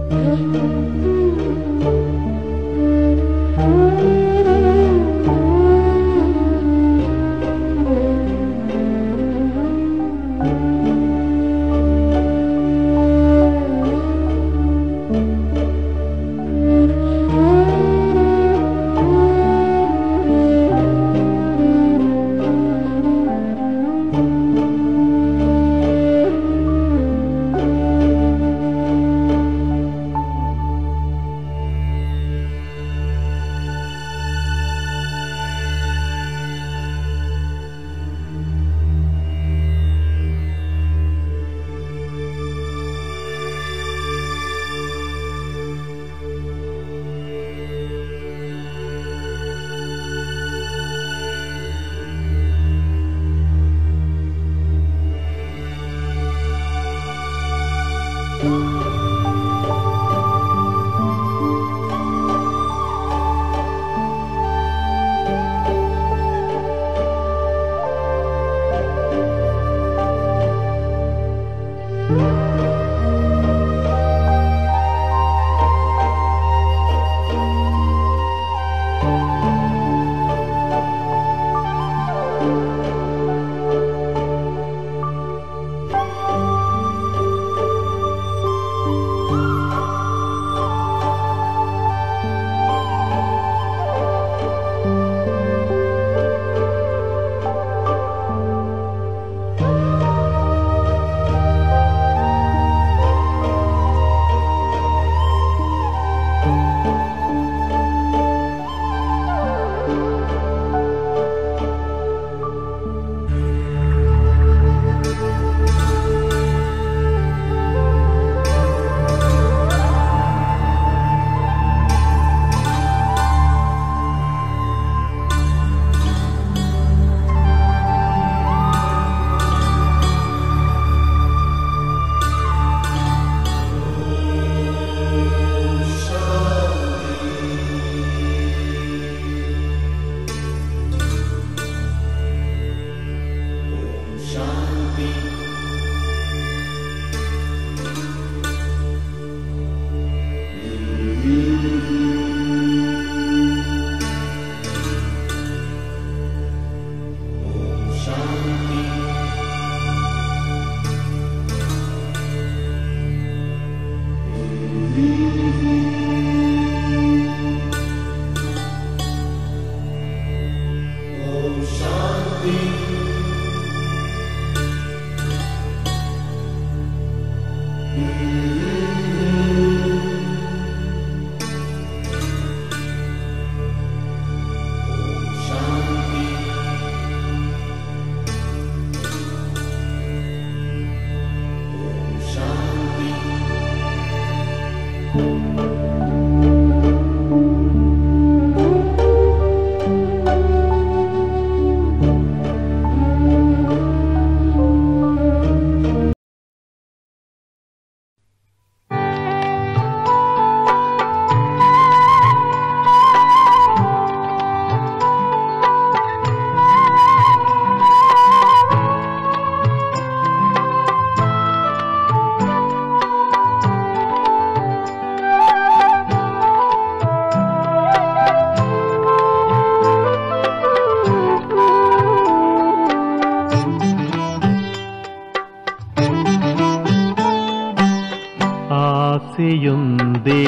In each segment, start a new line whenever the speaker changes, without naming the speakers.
ಆಸೆಯೊಂದೇ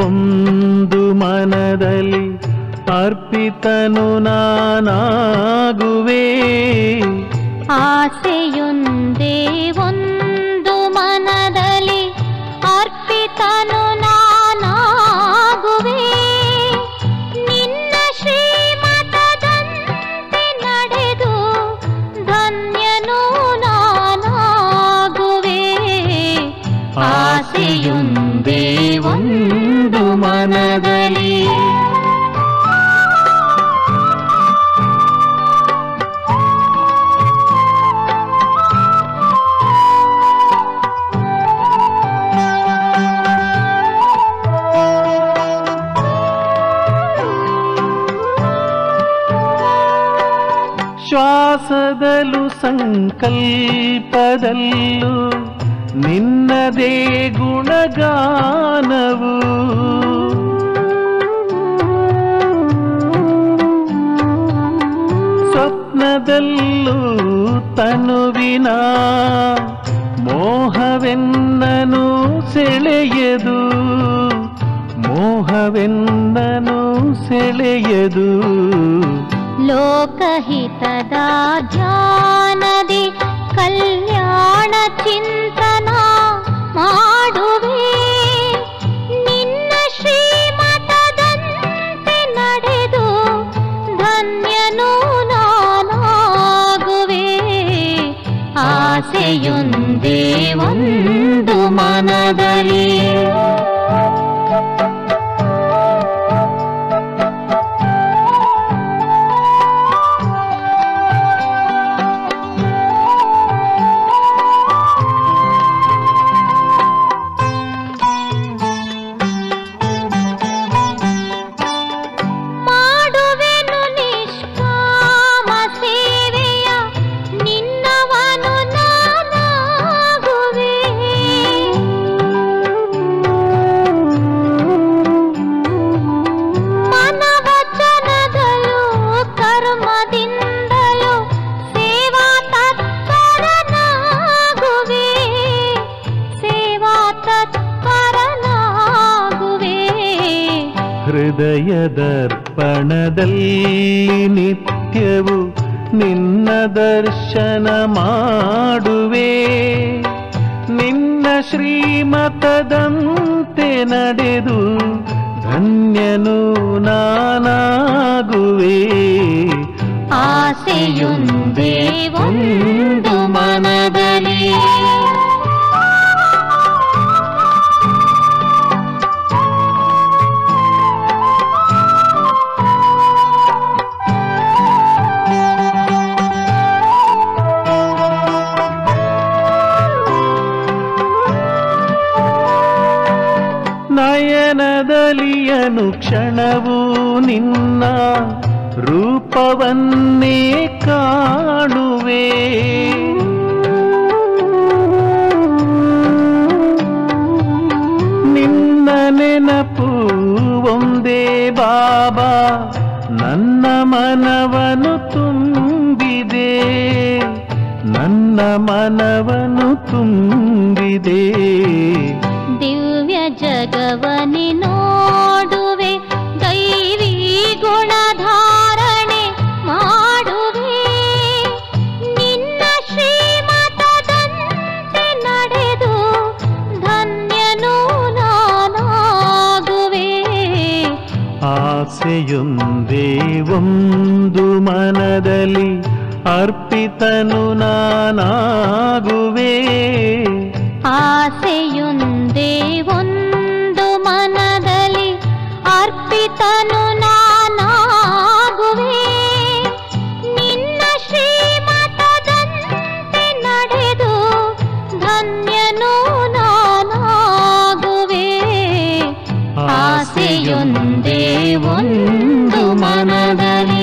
ಒಂದು ಮನದಲ್ಲಿ ಅರ್ಪಿತನು ನಾನಾಗುವೆ
ಆಸೆಯೊಂದೇ ಒಂದು ಮನದಲ್ಲಿ ಅರ್ಪಿತನು ನಾನಾಗುವೆ ನಿನ್ನ ಶ್ರೀಮತದಂತೆ ನಡೆದು ಧನ್ಯನು ನಾನಾಗುವೆ
ಆಸೆಯೊಂದೇ ಒಂದು ಮನದಲ್ಲಿ ಶ್ವಾಸದಲ್ಲೂ ಸಂಕಲ್ಪದಲ್ಲೂ ನಿನ್ನದೇ ಗುಣಗಾನವು ನಡೆದು ಮೋಹವೆನ್ನನು ಸೆಳೆಯದು
ಲೋಕಹಿತದ ಧ್ಯಾನದಿ ಕಲ್ಯಾಣ ಚಿಂತನ ಮಾಡುವೆ ನಿನ್ನ ಶ್ರೀಮತದಂತೆ ನಡೆದು ಧನ್ಯನು ನಾನಾಗುವೆ ಆಸೆಯೊಂದೇ ಒಂದು ಮನದಲ್ಲಿ ಮಾಡುವೆನು ನಿಷ್ಕಾಮ ಸೇವೆಯ ನಿನ್ನವನು ನಾನಾಗುವೆ ಮನವಚನದಲ್ಲೂ ಕರ್ಮದಿಂದಲೂ ಸೇವಾ ತತ್ಪರನಾಗುವೆ ಸೇವಾ ತತ್ಪರನಾಗುವೆ
ಹೃದಯದರ್ಪಣದಲ್ಲಿ ನಿತ್ಯವು ನಿನ್ನ ದರ್ಶನ ಮಾಡುವೆ ನಿನ್ನ ಶ್ರೀಮತದಂತೆ ನಡೆದು ಧನ್ಯನು ನಾನಾಗುವೆ
ಆಸೆಯೊಂದೇ ಒಂದು ಮನದಲ್ಲಿ
ನಯನದಲಿಯನು ಕ್ಷಣವು ನಿನ್ನ ರೂಪವನ್ನೇ ಕಾಣುವೆ ನಿನ್ನ ನೆನಪು ಒಂದೇ ಬಾಬಾ ನನ್ನ ಮನವನು ತುಂಬಿದೆ ನನ್ನ ಮನವನು ತುಂಬಿದೆ
ದಿವ್ಯ ಜಗವನಿ ನೋಡುವೆ ದೈವಿ ಗುಣಧಾರಣೆ ಮಾಡುವೆ ನಿನ್ನ ಶ್ರೀಮತದಂತೆ ನಡೆದು ಧನ್ಯನು ನಾನಾಗುವೆ
ಆಸೆಯೊಂದೇ ಒಂದು ಮನದಲ್ಲಿ ಅರ್ಪಿತನು ನಾನಾಗುವೆ
ಆಸೆಯೊಂದೇ ಒಂದು ಮನದಲ್ಲಿ ಅರ್ಪಿತನು ನಾನಾಗುವೆ ನಿನ್ನ ಶ್ರೀಮತದಂತೆ ನಡೆದು ಧನ್ಯನು ನಾನಾಗುವೆ ಆಸೆಯೊಂದೇ ಒಂದು ಮನದಲ್ಲಿ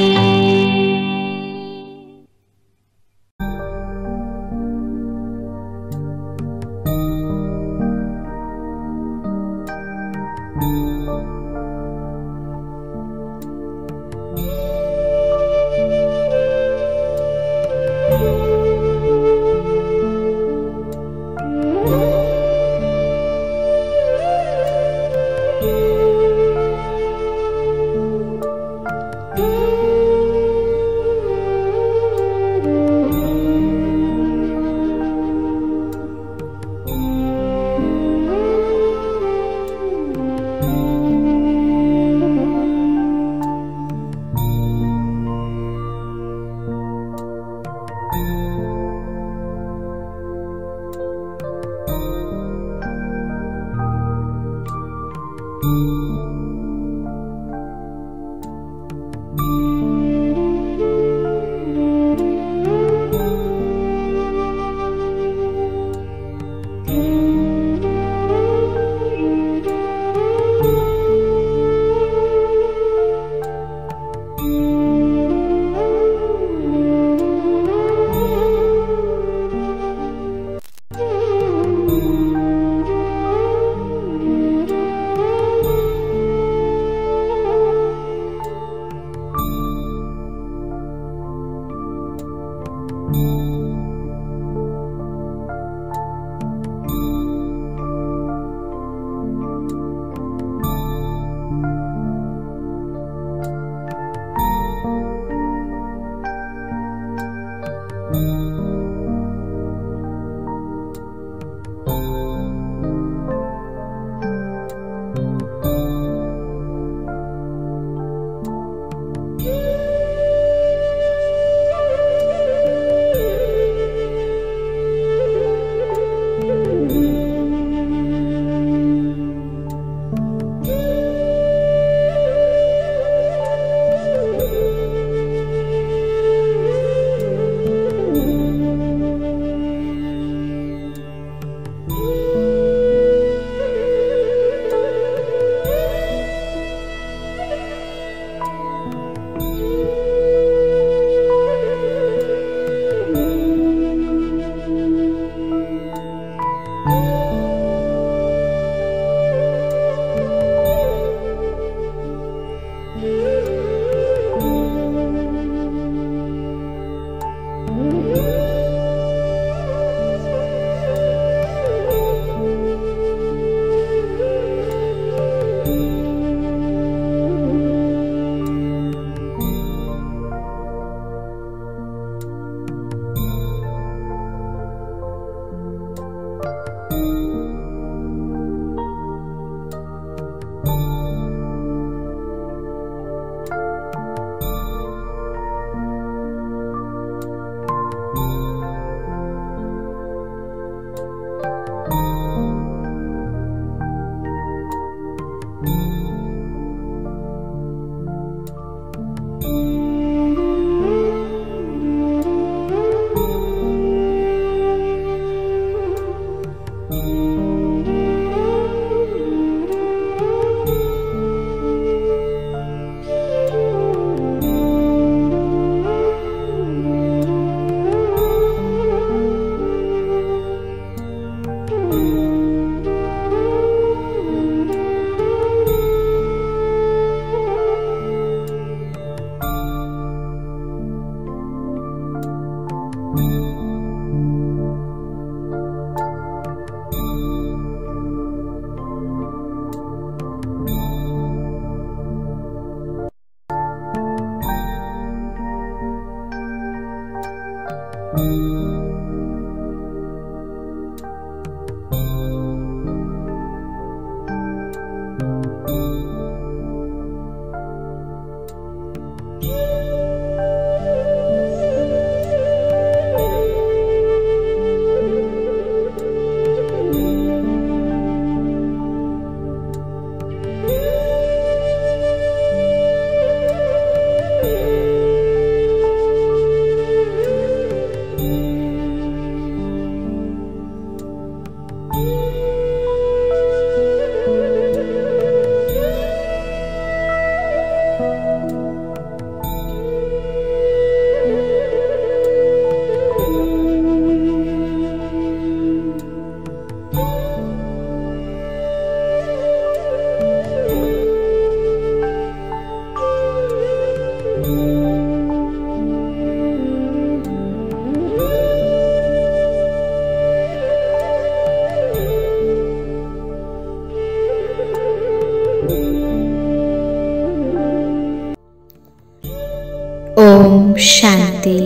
ಓಂ ಶಾಂತಿ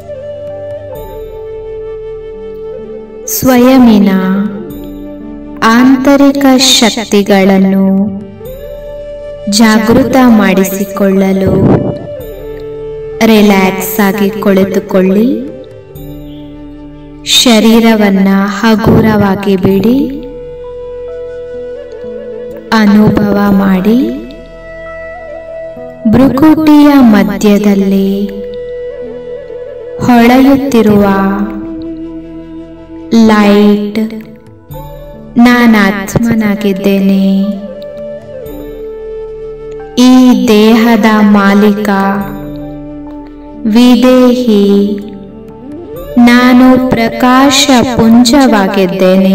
ಸ್ವಯಮಿನ ಆಂತರಿಕ ಶಕ್ತಿಗಳನ್ನು ಜಾಗೃತ ಮಾಡಿಸಿಕೊಳ್ಳಲು ರಿಲ್ಯಾಕ್ಸ್ ಆಗಿ ಕುಳಿತುಕೊಳ್ಳಿ ಶರೀರವನ್ನ ಹಗುರವಾಗಿ ಬಿಡಿ ಅನುಭವ ಮಾಡಿ ಭ್ರುಕುಟಿಯ ಮಧ್ಯದಲ್ಲಿ ಹೊಳೆಯುತ್ತಿರುವ ಲೈಟ್ ನಾನಾತ್ಮನಾಗಿದ್ದೇನೆ ಈ ದೇಹದ ಮಾಲೀಕ ವಿದೇಹಿ ನಾನು ಪ್ರಕಾಶ ಪುಂಜವಾಗಿದ್ದೇನೆ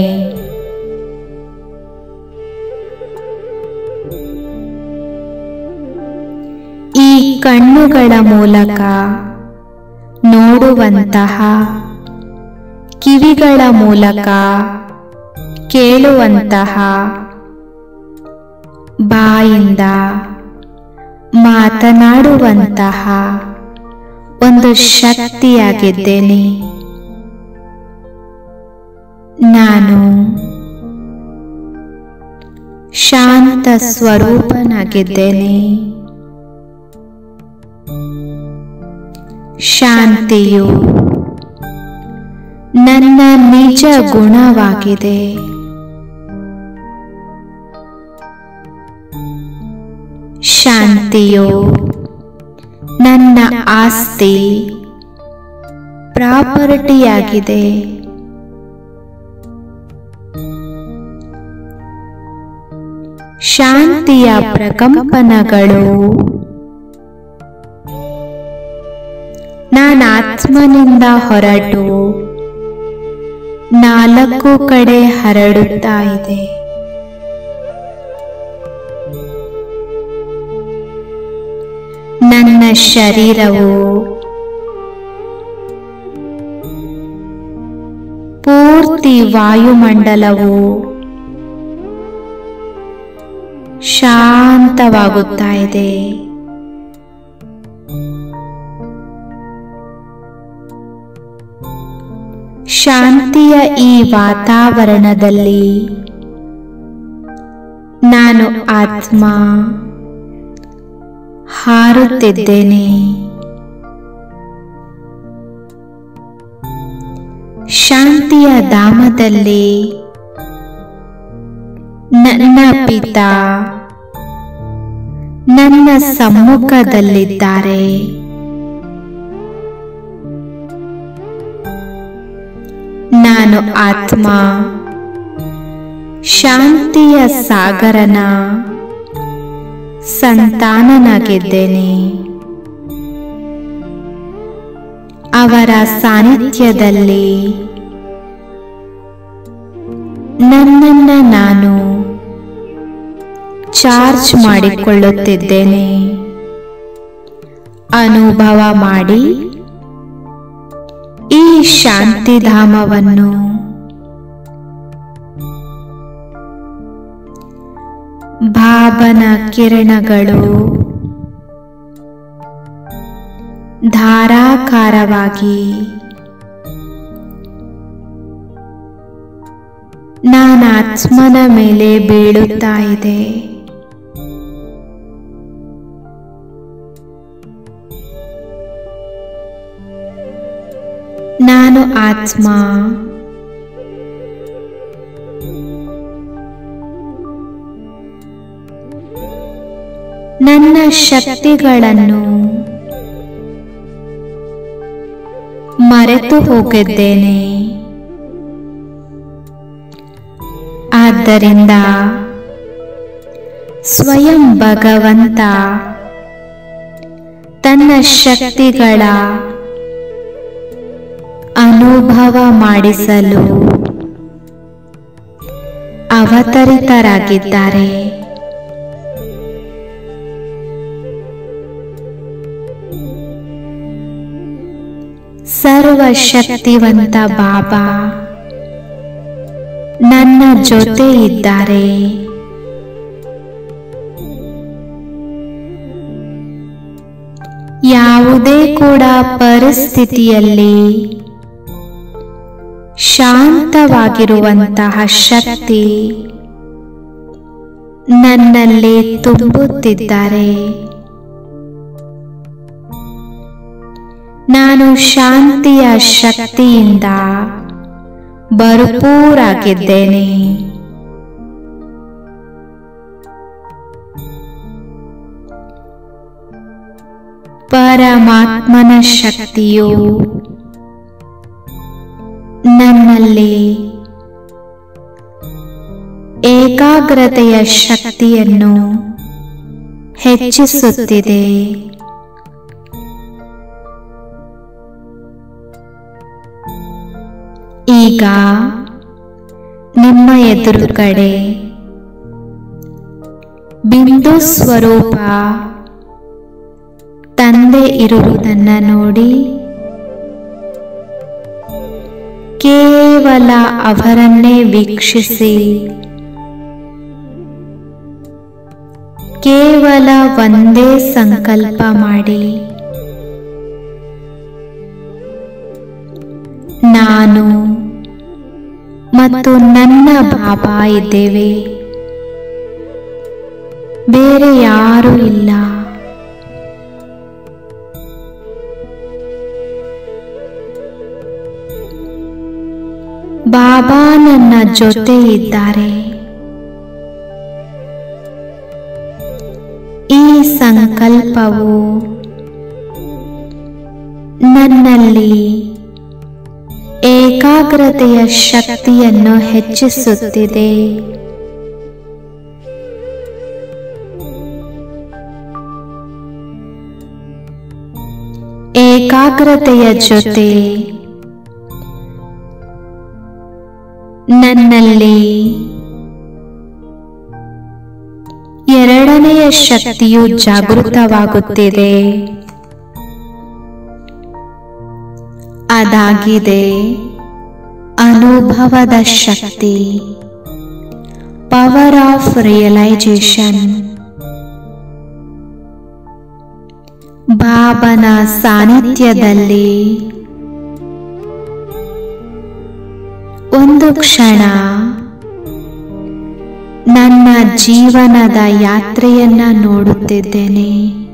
ಈ ಕಣ್ಣುಗಳ ಮೂಲಕ ನೋಡುವಂತಹ ಕಿವಿಗಳ ಮೂಲಕ ಕೇಳುವಂತಹ ಬಾಯಿಂದ ಮಾತನಾಡುವಂತಹ ಒಂದು ಶಕ್ತಿಯಾಗಿದ್ದೇನೆ ನಾನು ಶಾಂತ ಸ್ವರೂಪನಾಗಿದ್ದೇನೆ ಶಾಂತಿಯು ನನ್ನ ನಿಜ ಗುಣವಾಗಿದೆ ಶಾಂತಿಯು ನನ್ನ ಆಸ್ತಿ ಪ್ರಾಪರ್ಟಿಯಾಗಿದೆ ಶಾಂತಿಯ ಪ್ರಕಂಪನಗಳು ನಾನು ಆತ್ಮನಿಂದ ಹೊರಟು ನಾಲ್ಕು ಕಡೆ ಹರಡುತ್ತಾ ಇದೆ ನನ್ನ ಶರೀರವು ಪೂರ್ತಿ ವಾಯುಮಂಡಲವು ಶಾಂತವಾಗುತ್ತಾ ಇದೆ ಶಾಂತಿಯ ಈ ವಾತಾವರಣದಲ್ಲಿ ನಾನು ಆತ್ಮ ಹಾರುತ್ತಿದ್ದೇನೆ ಶಾಂತಿಯ ಧಾಮದಲ್ಲಿ ನನ್ನ ಪಿತ ನನ್ನ ಸಮ್ಮುಖದಲ್ಲಿದ್ದಾರೆ ನಾನು ಆತ್ಮ ಶಾಂತಿಯ ಸಾಗರನ ಸಂತಾನನಾಗಿದ್ದೇನೆ ಅವರ ಸಾನ್ನಿಧ್ಯದಲ್ಲಿ ನನ್ನನ್ನ ನಾನು ಚಾರ್ಜ್ ಮಾಡಿಕೊಳ್ಳುತ್ತಿದ್ದೇನೆ ಅನುಭವ ಮಾಡಿ ಈ ಶಾಂತಿಧಾಮವನ್ನು ಭಾವನ ಕಿರಣಗಳು ಧಾರಾಕಾರವಾಗಿ ನಾನಾತ್ಮನ ಮೇಲೆ ಬೀಳುತ್ತಾ ಇದೆ ನಾನು ಆತ್ಮ ನನ್ನ ಶಕ್ತಿಗಳನ್ನು ಮರೆತು ಹೋಗಿದ್ದೇನೆ ಆದ್ದರಿಂದ ಸ್ವಯಂ ಭಗವಂತ ತನ್ನ ಶಕ್ತಿಗಳ ಅನುಭವ ಮಾಡಿಸಲು ಅವತರಿತರಾಗಿದ್ದಾರೆ ಸರ್ವಶಕ್ತಿವಂತ ಬಾಬಾ ನನ್ನ ಜೊತೆ ಇದ್ದಾರೆ ಯಾವುದೇ ಕೂಡ ಪರಿಸ್ಥಿತಿಯಲ್ಲಿ ಶಾಂತವಾಗಿರುವಂತಹ ಶಕ್ತಿ ನನ್ನಲ್ಲಿ ತುಂಬುತ್ತಿದ್ದಾರೆ ನಾನು ಶಾಂತಿಯ ಶಕ್ತಿಯಿಂದ ಭರಪೂರಾಗಿದ್ದೇನೆ ಪರಮಾತ್ಮನ ಶಕ್ತಿಯು ನನ್ನಲ್ಲಿ ಏಕಾಗ್ರತೆಯ ಶಕ್ತಿಯನ್ನು ಹೆಚ್ಚಿಸುತ್ತಿದೆ ಈಗ ನಿಮ್ಮ ಎದುರುಗಡೆ ಬಿಂದು ಸ್ವರೂಪ ತಂದೆ ಇರುವುದನ್ನ ನೋಡಿ ಕೇವಲ ಅವರನ್ನೇ ವೀಕ್ಷಿಸಿ ಕೇವಲ ಒಂದೇ ಸಂಕಲ್ಪ ಮಾಡಿ ನಾನು ಮತ್ತು ನನ್ನ ಬಾಬಾ ಇದ್ದೇವೆ ಬೇರೆ ಯಾರೂ ಇಲ್ಲ ಬಾಬಾ ನನ್ನ ಜೊತೆ ಇದ್ದಾರೆ ಈ ಸಂಕಲ್ಪವು ನನ್ನಲ್ಲಿ ಏಕಾಗ್ರತೆಯ ಶಕ್ತಿಯನ್ನು ಹೆಚ್ಚಿಸುತ್ತಿದೆ ಏಕಾಗ್ರತೆಯ ಜೊತೆ ನನ್ನಲ್ಲಿ ಎರಡನೆಯ ಶಕ್ತಿಯು ಜಾಗೃತವಾಗುತ್ತಿದೆ ಅದಾಗಿದೆ ಅನುಭವದ ಶಕ್ತಿ ಪವರ್ ಆಫ್ ರಿಯಲೈಸೇಷನ್ ಬಾಬನ ಸಾನ್ನಿಧ್ಯದಲ್ಲಿ ಒಂದು ಕ್ಷಣ ನನ್ನ ಜೀವನದ ಯಾತ್ರೆಯನ್ನ ನೋಡುತ್ತಿದ್ದೇನೆ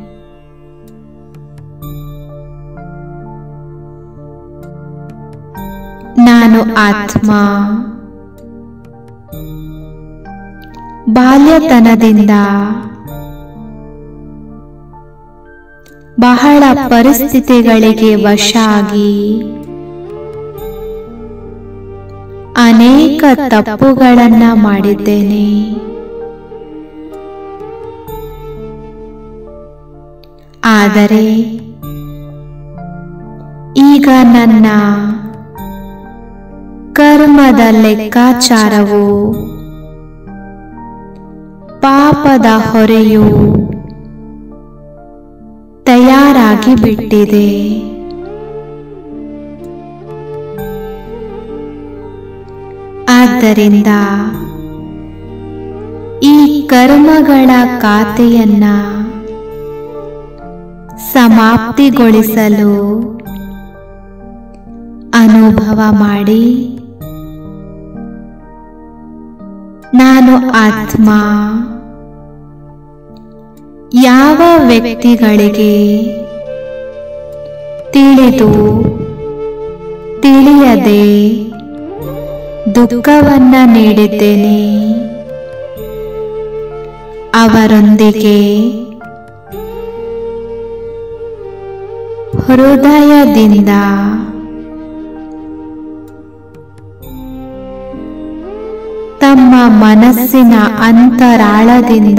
ನಾನು ಆತ್ಮ ಬಾಲ್ಯತನದಿಂದ ಬಹಳ ಪರಿಸ್ಥಿತಿಗಳಿಗೆ ವಶ ಆಗಿ ಅನೇಕ ತಪ್ಪುಗಳನ್ನ ಮಾಡಿದ್ದೇನೆ ಆದರೆ ಈಗ ನನ್ನ ಕರ್ಮದ ಲೆಕ್ಕಾಚಾರವು ಪಾಪದ ಹೊರೆಯು ತಯಾರಾಗಿ ಬಿಟ್ಟಿದೆ ಆದ್ದರಿಂದ ಈ ಕರ್ಮಗಳ ಖಾತೆಯನ್ನ ಸಮಾಪ್ತಿಗೊಳಿಸಲು ಅನುಭವ ಮಾಡಿ ನಾನು ಆತ್ಮ ಯಾವ ವ್ಯಕ್ತಿಗಳಿಗೆ ತಿಳಿದು ತಿಳಿಯದೆ ದುಃಖವನ್ನ ನೀಡಿದ್ದೇನೆ ಅವರೊಂದಿಗೆ ಹೃದಯದಿಂದ ತಮ್ಮ ಮನಸ್ಸಿನ ಅಂತರಾಳದಿಂದ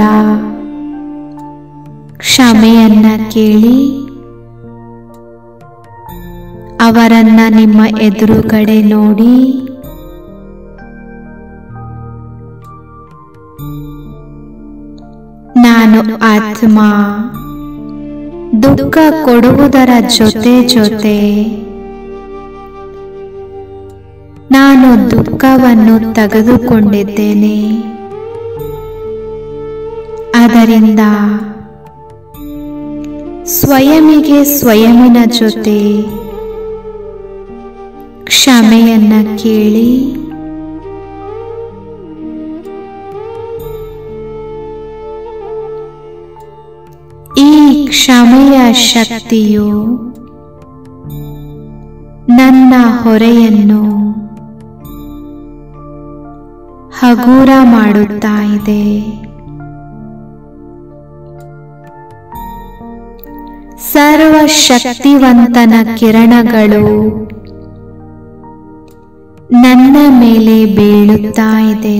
ಕ್ಷಮೆಯನ್ನ ಕೇಳಿ ಅವರನ್ನ ನಿಮ್ಮ ಎದುರುಗಡೆ ನೋಡಿ ನಾನು ಆತ್ಮ ದುಃಖ ಕೊಡುವುದರ ಜೊತೆ ಜೊತೆ ನಾನು ದುಃಖವನ್ನು ತೆಗೆದುಕೊಂಡಿದ್ದೇನೆ ಅದರಿಂದ ಸ್ವಯಮಿಗೆ ಸ್ವಯಮಿನ ಜೊತೆ ಕ್ಷಮೆಯನ್ನ ಕೇಳಿ ಈ ಕ್ಷಮೆಯ ಶಕ್ತಿಯು ನನ್ನ ಹೊರೆಯನ್ನು ಹಗೂರ ಮಾಡುತ್ತಾ ಇದೆ ಸರ್ವಶಕ್ತಿವಂತನ ಕಿರಣಗಳು ನನ್ನ ಮೇಲೆ ಬೀಳುತ್ತಾ ಇದೆ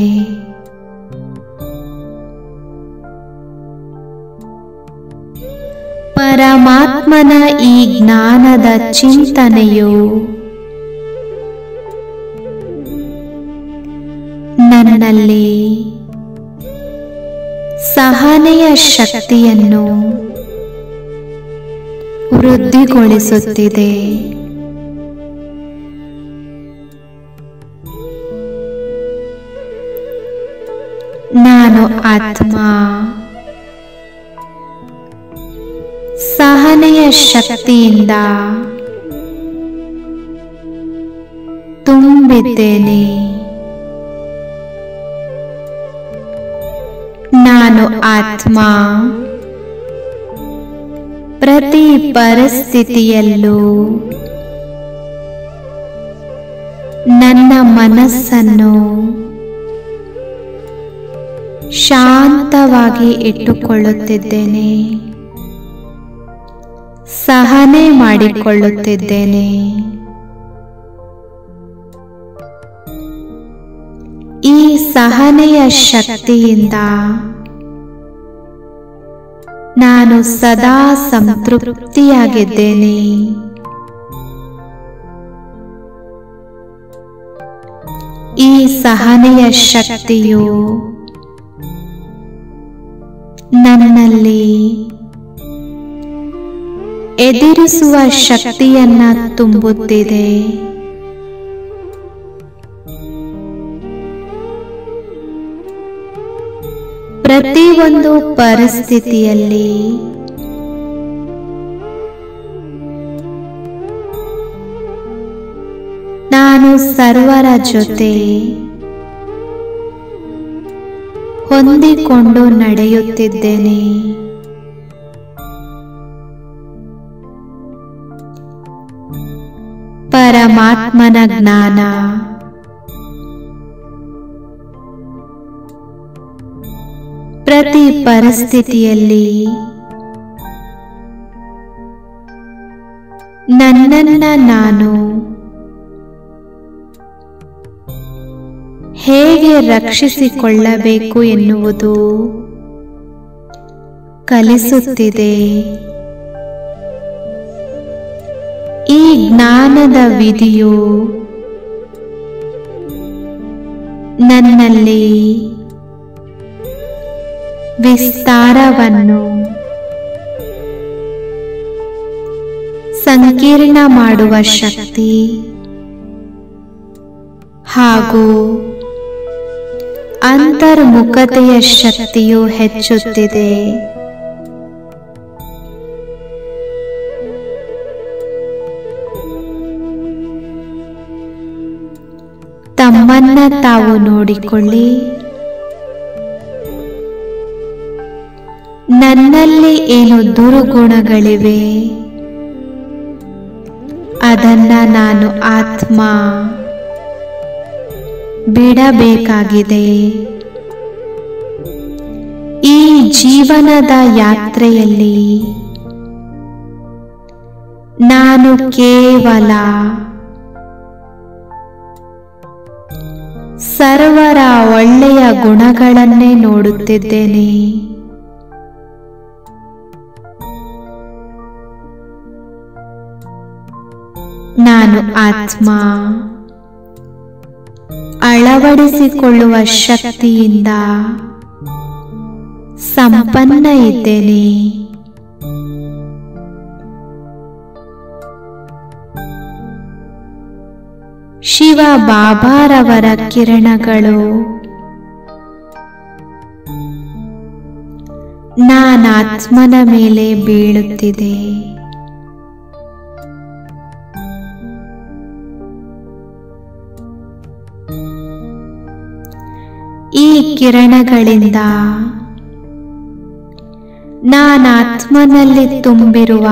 ಪರಮಾತ್ಮನ ಈ ಜ್ಞಾನದ ಚಿಂತನೆಯು ನನ್ನಲ್ಲಿ ಸಹನೆಯ ಶಕ್ತಿಯನ್ನು ವೃದ್ಧಿಗೊಳಿಸುತ್ತಿದೆ ನಾನು ಆತ್ಮ ಸಹನೆಯ ಶಕ್ತಿಯಿಂದ ತುಂಬಿದ್ದೇನೆ ನಾನು ಆತ್ಮ ಪ್ರತಿ ಪರಿಸ್ಥಿತಿಯಲ್ಲೂ ನನ್ನ ಮನಸ್ಸನ್ನು ಶಾಂತವಾಗಿ ಇಟ್ಟುಕೊಳ್ಳುತ್ತಿದ್ದೇನೆ ಸಹನೆ ಮಾಡಿಕೊಳ್ಳುತ್ತಿದ್ದೇನೆ ಈ ಸಹನೆಯ ಶಕ್ತಿಯಿಂದ ನಾನು ಸದಾ ಸಂತೃಪ್ತಿಯಾಗಿದ್ದೇನೆ ಈ ಸಹನೆಯ ಶಕ್ತಿಯು ನನ್ನಲ್ಲಿ ಎದುರಿಸುವ ಶಕ್ತಿಯನ್ನ ತುಂಬುತ್ತಿದೆ ಪ್ರತಿಯೊಂದು ಪರಿಸ್ಥಿತಿಯಲ್ಲಿ ನಾನು ಸರ್ವರ ಜೊತೆ ಹೊಂದಿಕೊಂಡು ನಡೆಯುತ್ತಿದ್ದೇನೆ ಪರಮಾತ್ಮನ ಜ್ಞಾನ ಪ್ರತಿ ಪರಿಸ್ಥಿತಿಯಲ್ಲಿ ನನ್ನನ್ನ ನಾನು ಹೇಗೆ ರಕ್ಷಿಸಿಕೊಳ್ಳಬೇಕು ಎನ್ನುವುದು ಕಲಿಸುತ್ತಿದೆ ಈ ಜ್ಞಾನದ ವಿಧಿಯು ನನ್ನಲ್ಲಿ ವಿಸ್ತಾರವನ್ನು ಸಂಕೀರ್ಣ ಮಾಡುವ ಶಕ್ತಿ ಹಾಗೂ ಅಂತರ್ಮುಖತೆಯ ಶಕ್ತಿಯು ಹೆಚ್ಚುತ್ತಿದೆ ತಮ್ಮನ್ನ ತಾವು ನೋಡಿಕೊಳ್ಳಿ ನನ್ನಲ್ಲಿ ಏನು ದುರುಗುಣಗಳಿವೆ ಅದನ್ನ ನಾನು ಆತ್ಮ ಬಿಡಬೇಕಾಗಿದೆ ಈ ಜೀವನದ ಯಾತ್ರೆಯಲ್ಲಿ ನಾನು ಕೇವಲ ಸರ್ವರ ಒಳ್ಳೆಯ ಗುಣಗಳನ್ನೇ ನೋಡುತ್ತಿದ್ದೇನೆ ನಾನು ಆತ್ಮ ಅಳವಡಿಸಿಕೊಳ್ಳುವ ಶಕ್ತಿಯಿಂದ ಸಂಪನ್ನ ಇದ್ದೇನೆ ಶಿವ ಬಾಬಾರವರ ಕಿರಣಗಳು ನಾನಾತ್ಮನ ಮೇಲೆ ಬೀಳುತ್ತಿದೆ ಈ ಕಿರಣಗಳಿಂದ ನಾನಾತ್ಮನಲ್ಲಿ ತುಂಬಿರುವ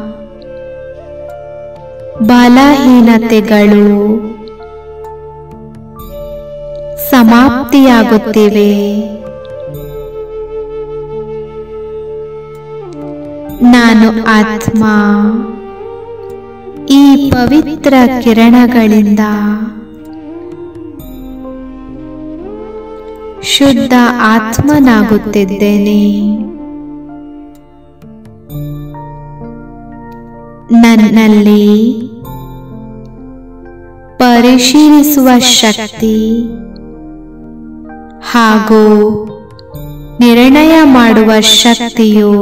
ಬಲಹೀನತೆಗಳು ಸಮಾಪ್ತಿಯಾಗುತ್ತಿವೆ ನಾನು ಆತ್ಮ ಈ ಪವಿತ್ರ ಕಿರಣಗಳಿಂದ ಶುದ್ಧ ಆತ್ಮನಾಗುತ್ತಿದ್ದೇನೆ ನನ್ನಲ್ಲಿ ಪರಿಶೀಲಿಸುವ ಶಕ್ತಿ ಹಾಗೂ ನಿರ್ಣಯ ಮಾಡುವ ಶಕ್ತಿಯು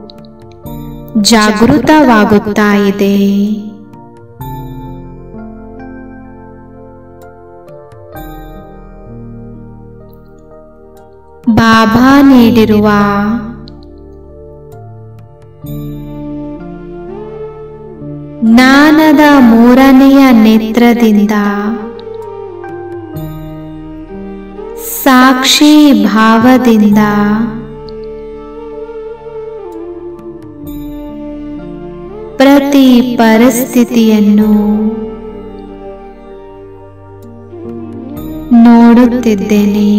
ಜಾಗೃತವಾಗುತ್ತಾ ಇದೆ ಬಾಬಾ ನೀಡಿರುವ ಜ್ಞಾನದ ಮೂರನೆಯ ನೇತ್ರದಿಂದ ಸಾಕ್ಷಿ ಭಾವದಿಂದ ಪ್ರತಿ ಪರಿಸ್ಥಿತಿಯನ್ನು ನೋಡುತ್ತಿದ್ದೇನೆ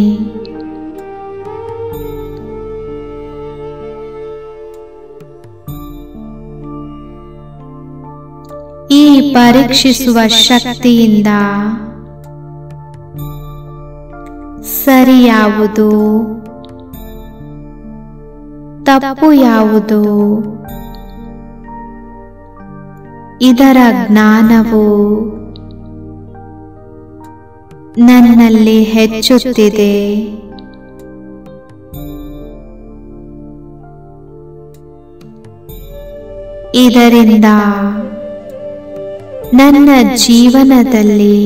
ಈ ಪರೀಕ್ಷಿಸುವ ಶಕ್ತಿಯಿಂದ ಸರಿ ಯಾವುದು ತಪ್ಪು ಯಾವುದು ಇದರ ಜ್ಞಾನವು ನನ್ನಲ್ಲಿ ಹೆಚ್ಚುತ್ತಿದೆ ಇದರಿಂದ ನನ್ನ ಜೀವನದಲ್ಲಿ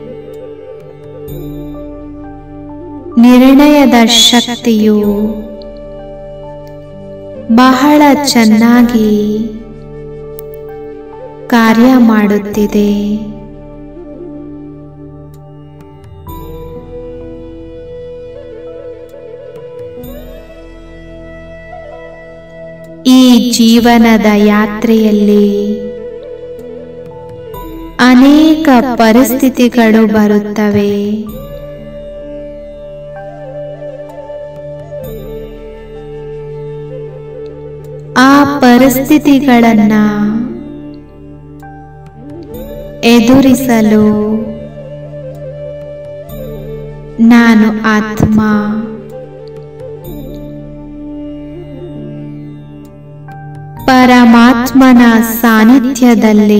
ನಿರ್ಣಯದ ಶಕ್ತಿಯು ಬಹಳ ಚೆನ್ನಾಗಿ ಕಾರ್ಯ ಮಾಡುತ್ತಿದೆ ಈ ಜೀವನದ ಯಾತ್ರೆಯಲ್ಲಿ ಅನೇಕ ಪರಿಸ್ಥಿತಿಗಳು ಬರುತ್ತವೆ ಆ ಪರಿಸ್ಥಿತಿಗಳನ್ನ ಎದುರಿಸಲು ನಾನು ಆತ್ಮ ಪರಮಾತ್ಮನ ಸಾನ್ನಿಧ್ಯದಲ್ಲಿ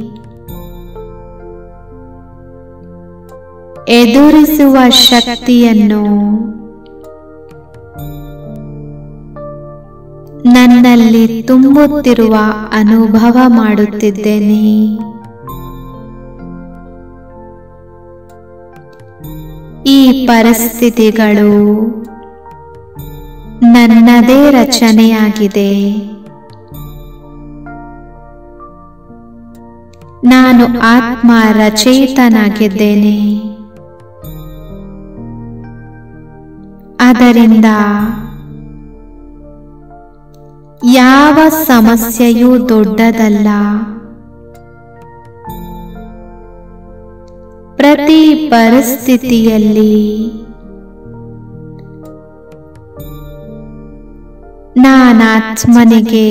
ಎದುರಿಸುವ ಶಕ್ತಿಯನ್ನು ನನ್ನಲ್ಲಿ ತುಂಬುತ್ತಿರುವ ಅನುಭವ ಮಾಡುತ್ತಿದ್ದೇನೆ ಈ ಪರಿಸ್ಥಿತಿಗಳು ನನ್ನದೇ ರಚನೆಯಾಗಿದೆ ನಾನು ಆತ್ಮ ರಚಯಿತನಾಗಿದ್ದೇನೆ ಅದರಿಂದ ಯಾವ ಸಮಸ್ಯೆಯೂ ದೊಡ್ಡದಲ್ಲ ಪ್ರತಿ ಪರಿಸ್ಥಿತಿಯಲ್ಲಿ ನಾನಾತ್ಮನಿಗೆ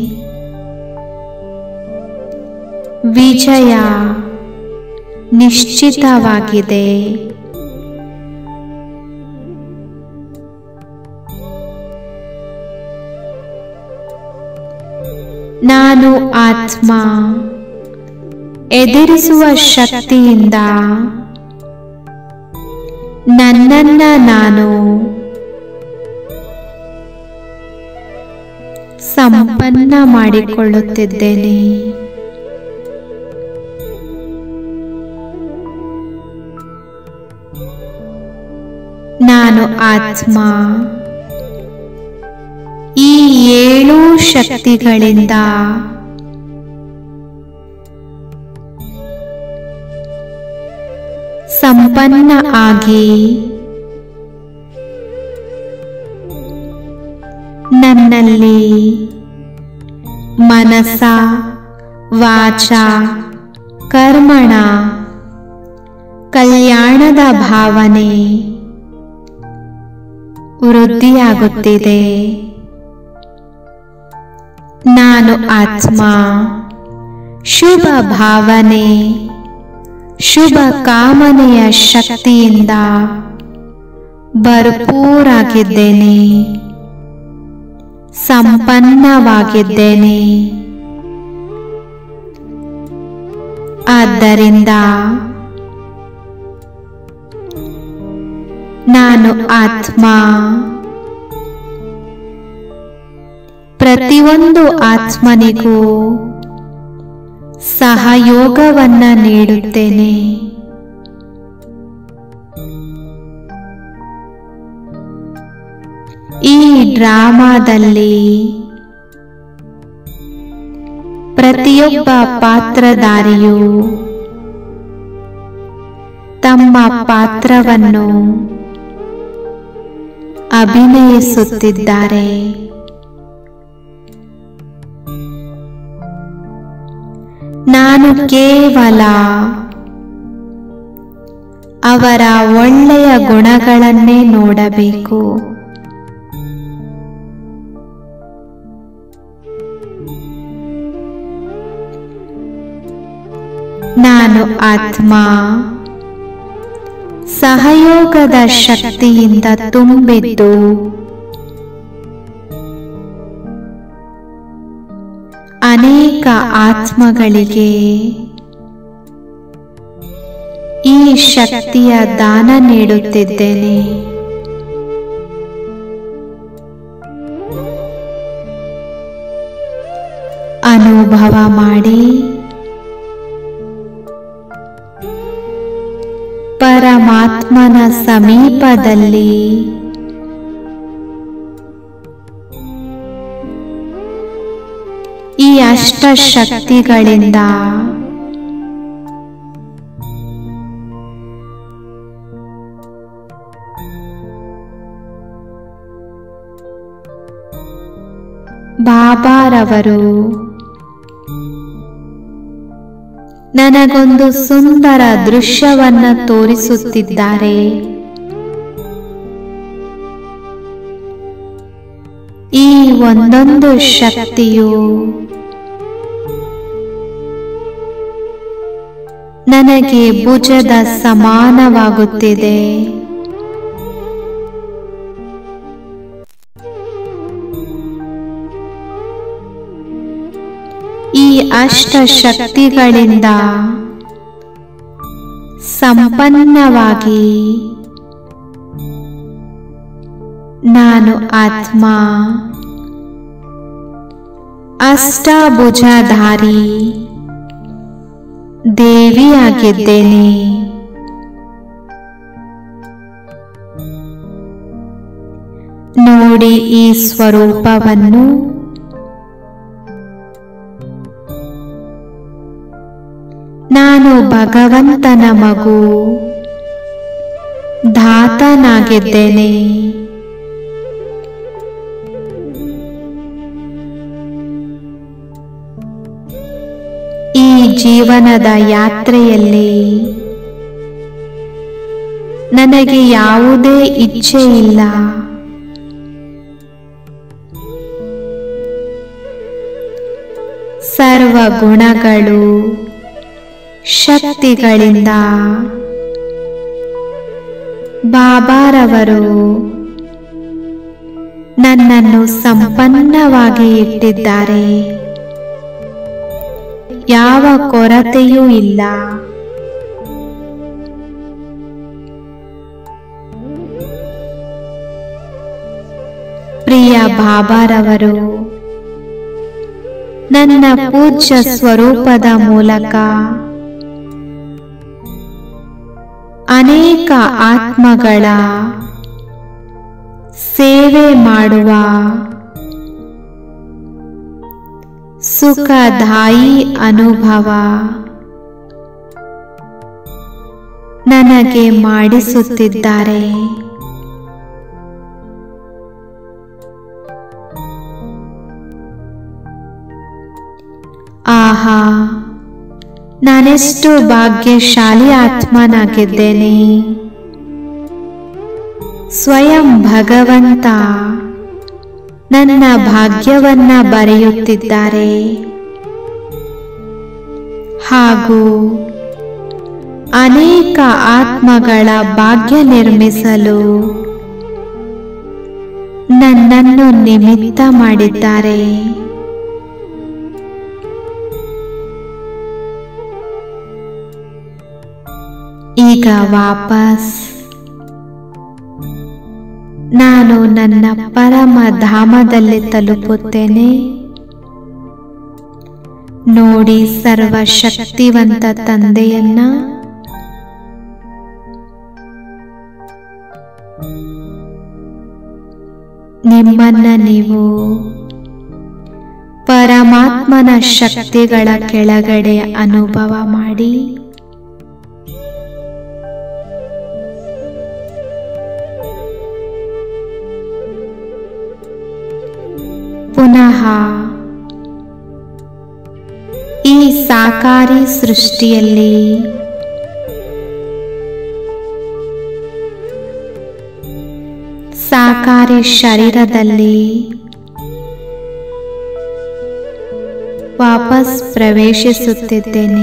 ವಿಜಯ ನಿಶ್ಚಿತವಾಗಿದೆ ನಾನು ಆತ್ಮ ಎದುರಿಸುವ ಶಕ್ತಿಯಿಂದ ನನ್ನನ್ನ ನಾನು ಸಂಪನ್ನ ಮಾಡಿಕೊಳ್ಳುತ್ತಿದ್ದೇನೆ ನಾನು ಆತ್ಮ ಈ ಏಳು ಶಕ್ತಿಗಳಿಂದ ಸಂಪನ್ನ ಆಗಿ ನನ್ನಲ್ಲಿ ಮನಸ ವಾಚ ಕರ್ಮಣ ಕಲ್ಯಾಣದ ಭಾವನೆ ವೃದ್ಧಿಯಾಗುತ್ತಿದೆ ನಾನು ಆತ್ಮ ಶುಭ ಭಾವನೆ ಶುಭ ಕಾಮನೆಯ ಶಕ್ತಿಯಿಂದ ಭರ್ಪೂರಾಗಿದ್ದೇನೆ ಸಂಪನ್ನವಾಗಿದ್ದೇನೆ ಆದ್ದರಿಂದ ನಾನು ಆತ್ಮ ಪ್ರತಿಯೊಂದು ಆತ್ಮನಿಗೂ ಸಹಯೋಗವನ್ನ ನೀಡುತ್ತೇನೆ ಈ ಡ್ರಾಮಾದಲ್ಲಿ ಪ್ರತಿಯೊಬ್ಬ ಪಾತ್ರಧಾರಿಯು ತಮ್ಮ ಪಾತ್ರವನ್ನು ಅಭಿನಯಿಸುತ್ತಿದ್ದಾರೆ ನಾನು ಕೇವಲ ಅವರ ಒಳ್ಳೆಯ ಗುಣಗಳನ್ನೇ ನೋಡಬೇಕು ನಾನು ಆತ್ಮ ಸಹಯೋಗದ ಶಕ್ತಿಯಿಂದ ತುಂಬಿದ್ದು ಅನೇಕ ಆತ್ಮಗಳಿಗೆ ಈ ಶಕ್ತಿಯ ದಾನ ನೀಡುತ್ತಿದ್ದೇನೆ ಅನುಭವ ಮಾಡಿ ಪರಮಾತ್ಮನ ಸಮೀಪದಲ್ಲಿ ಈ ಅಷ್ಟ ಶಕ್ತಿಗಳಿಂದ ಬಾಬಾರವರು ನನಗೊಂದು ಸುಂದರ ದೃಶ್ಯವನ್ನ ತೋರಿಸುತ್ತಿದ್ದಾರೆ ಈ ಒಂದೊಂದು ಶಕ್ತಿಯು ನನಗೆ ಭುಜದ ಸಮಾನವಾಗುತ್ತಿದೆ ಈ ಅಷ್ಟ ಶಕ್ತಿಗಳಿಂದ ಸಂಪನ್ನವಾಗಿ ನಾನು ಆತ್ಮ ಅಷ್ಟಭುಜಧಾರಿ ದೇವಿಯಾಗಿದ್ದೇನೆ ನೋಡಿ ಈ ಸ್ವರೂಪವನ್ನು ನಾನು ಭಗವಂತನ ಮಗು ಧಾತನಾಗಿದ್ದೇನೆ ಈ ಜೀವನದ ಯಾತ್ರೆಯಲ್ಲಿ ನನಗೆ ಯಾವುದೇ ಇಚ್ಛೆ ಇಲ್ಲ ಸರ್ವ ಗುಣಗಳು ಶಕ್ತಿಗಳಿಂದ ಬಾಬಾರವರು ನನ್ನನ್ನು ಸಂಪನ್ನವಾಗಿ ಇಟ್ಟಿದ್ದಾರೆ ಯಾವ ಕೊರತೆಯೂ ಇಲ್ಲ ಪ್ರಿಯ ಬಾಬಾರವರು ನನ್ನ ಪೂಜ್ಯ ಸ್ವರೂಪದ ಮೂಲಕ ಅನೇಕ ಆತ್ಮಗಳ ಸೇವೆ ಮಾಡುವ ಸುಖದಾಯಿ ಅನುಭವ ನನಗೆ ಮಾಡಿಸುತ್ತಿದ್ದಾರೆ ಆಹಾ ನಾನೆಷ್ಟು ಭಾಗ್ಯಶಾಲಿ ಆತ್ಮನಾಗಿದ್ದೇನೆ ಸ್ವಯಂ ಭಗವಂತ ನನ್ನ ಭಾಗ್ಯವನ್ನ ಬರೆಯುತ್ತಿದ್ದಾರೆ ಹಾಗೂ ಅನೇಕ ಆತ್ಮಗಳ ಭಾಗ್ಯ ನಿರ್ಮಿಸಲು ನನ್ನನ್ನು ನಿಮಿತ್ತ ಮಾಡಿದ್ದಾರೆ ಈಗ ವಾಪಸ್ ನಾನು ನನ್ನ ಪರಮ ಧಾಮದಲ್ಲಿ ತಲುಪುತ್ತೇನೆ ನೋಡಿ ಸರ್ವಶಕ್ತಿವಂತ ತಂದೆಯನ್ನ ನಿಮ್ಮನ್ನ ನೀವು ಪರಮಾತ್ಮನ ಶಕ್ತಿಗಳ ಕೆಳಗಡೆ ಅನುಭವ ಮಾಡಿ ಪುನಃ ಈ ಸಾಕಾರಿ ಸೃಷ್ಟಿಯಲ್ಲಿ ಸಾಕಾರಿ ಶರೀರದಲ್ಲಿ ವಾಪಸ್ ಪ್ರವೇಶಿಸುತ್ತಿದ್ದೇನೆ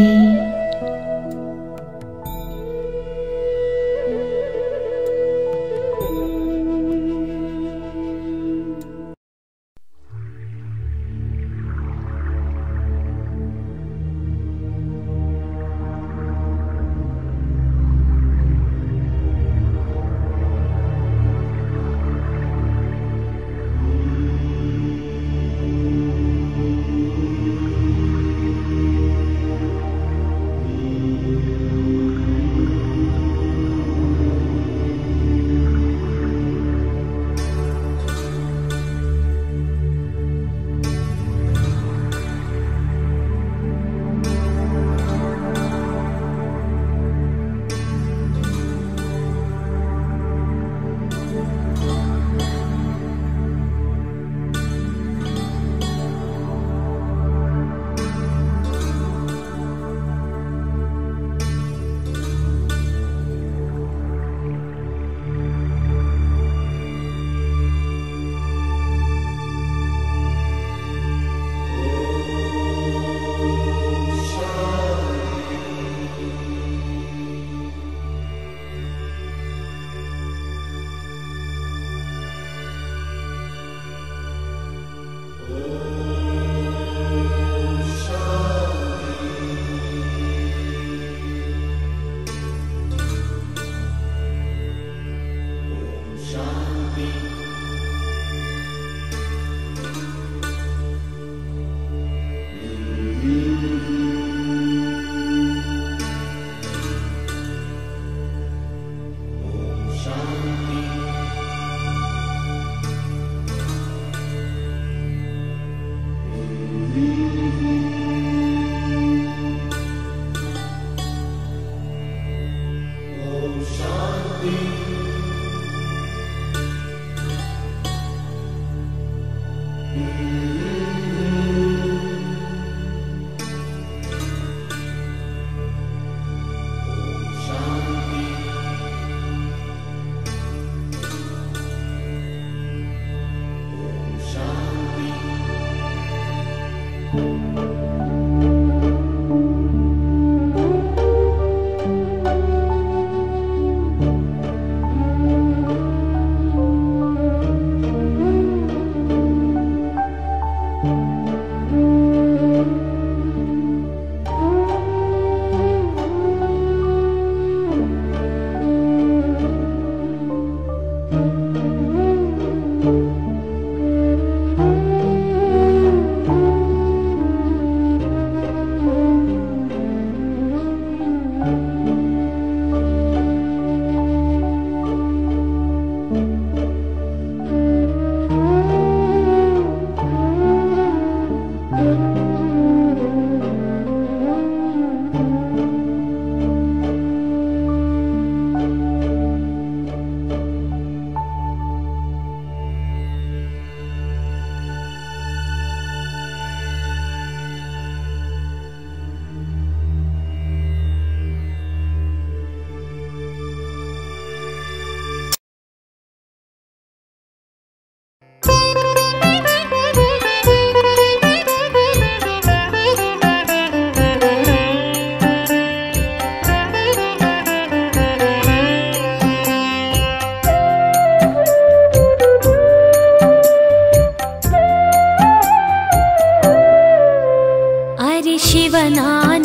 ಅರೆ ಶಿವನ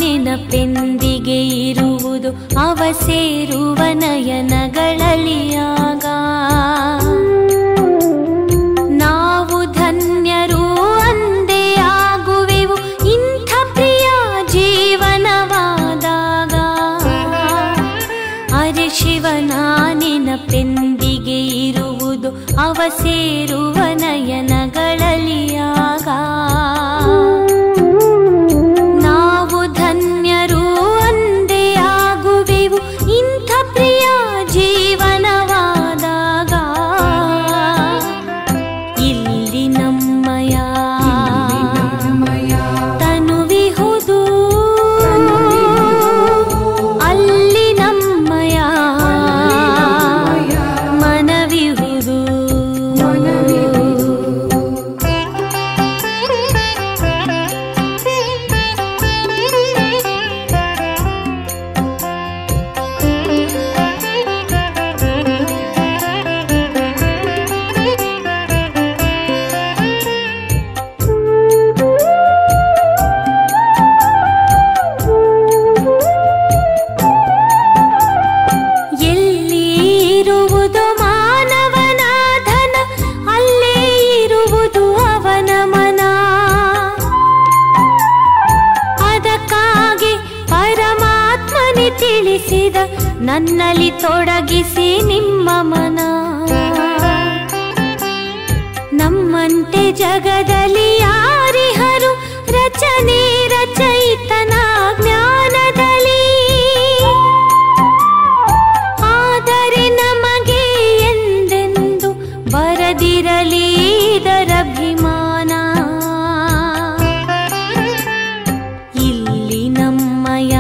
ನೆನಪೆಂದಿಗೆ ಇರುವುದು ಅವ ಸೇರುವ ನಯನಗಳಲಿಯಾಗ ನಾವು ಧನ್ಯರು ಅಂದೇ ಆಗುವೆವು ಇಂಥ ಪ್ರಿಯ ಜೀವನವಾದಾಗ ಅರೆ ಶಿವನ ನೆನಪೆಂದಿಗೆ ಇರುವುದು ಅವ ಸೇರುವ ನಯನಗಳಲಿಯಾಗ ನನ್ನಲ್ಲಿ ತೊಡಗಿಸಿ ನಿಮ್ಮ ಮನ ನಮ್ಮಂತೆ ಜಗದಲ್ಲಿ ಯಾರಿಹರು ರಚನೆ ರಚಯಿತನ ಜ್ಞಾನದಲ್ಲಿ ಆದರೆ ನಮಗೆ ಎಂದೆಂದು ಬರದಿರಲಿ ಇದರಭಿಮಾನ ಇಲ್ಲಿ ನಮ್ಮಯ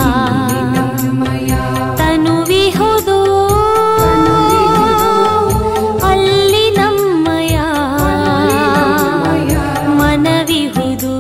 ತನುವಿಹುದು ಅಲ್ಲಿ ನಮ್ಮಯ ಮನವಿಹುದು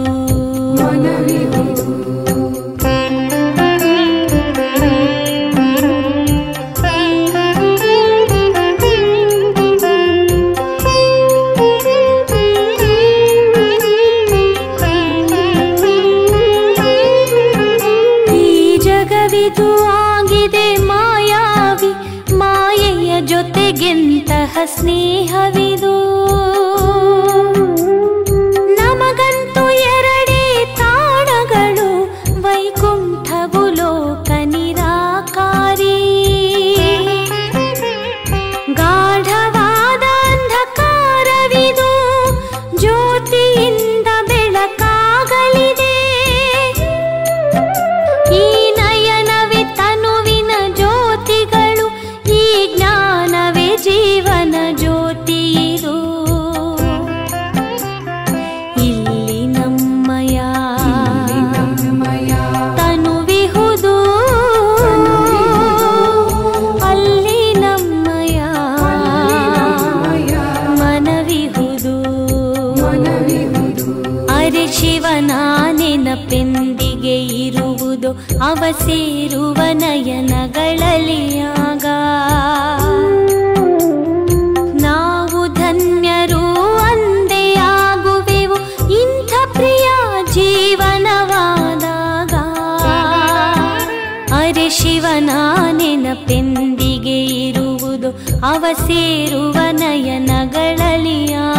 ಈ ಜಗವಿದು ಆಗಿದೆ ಮಾಯಾವಿ ಮಾಯೆಯ ಜೊತೆಗೆಂತಹ ಸ್ನೇಹವಿದು ನಮಗಂತೂ ಎರಡೇ ತಾಣಗಳು ವೈಕುಂಠವು ಲೋಕ ನಿರಾಕಾರಿ ಗಾಢವಾದ ಅಂಧಕಾರವಿದು ಜ್ಯೋತಿಯಿಂದ ಬೆಳಕಾಗಲಿದೆ ಈ ನಯನವೇ ತನುವಿನ ಜ್ಯೋತಿಗಳು ಈ ಜ್ಞಾನವೇ ಜೀವನ ಜ್ಯೋತಿ ಇದು ಇಲ್ಲಿ ನಮ್ಮಯ ತನುವಿಹುದು ಅಲ್ಲಿ ನಮ್ಮಯ ಮನವಿಹುದು ಅರೆ ಶಿವನ ನೆನಪೆಂದಿಗೆ ಇರುವುದು ಅವ ಸೇರುವ ನಯನಗಳಲ್ಲಿ ಆಗ ನಾವು ಧನ್ಯರು ಅಂದೇ ಆಗುವೆವು ಇಂಥ ಪ್ರಿಯ ಜೀವನವಾದಾಗ ಅರೆ ಶಿವನ ನೆನಪೆಂದಿಗೆ ಇರುವುದು ಅವ ಸೇರುವ ನಯನಗಳಲ್ಲಿ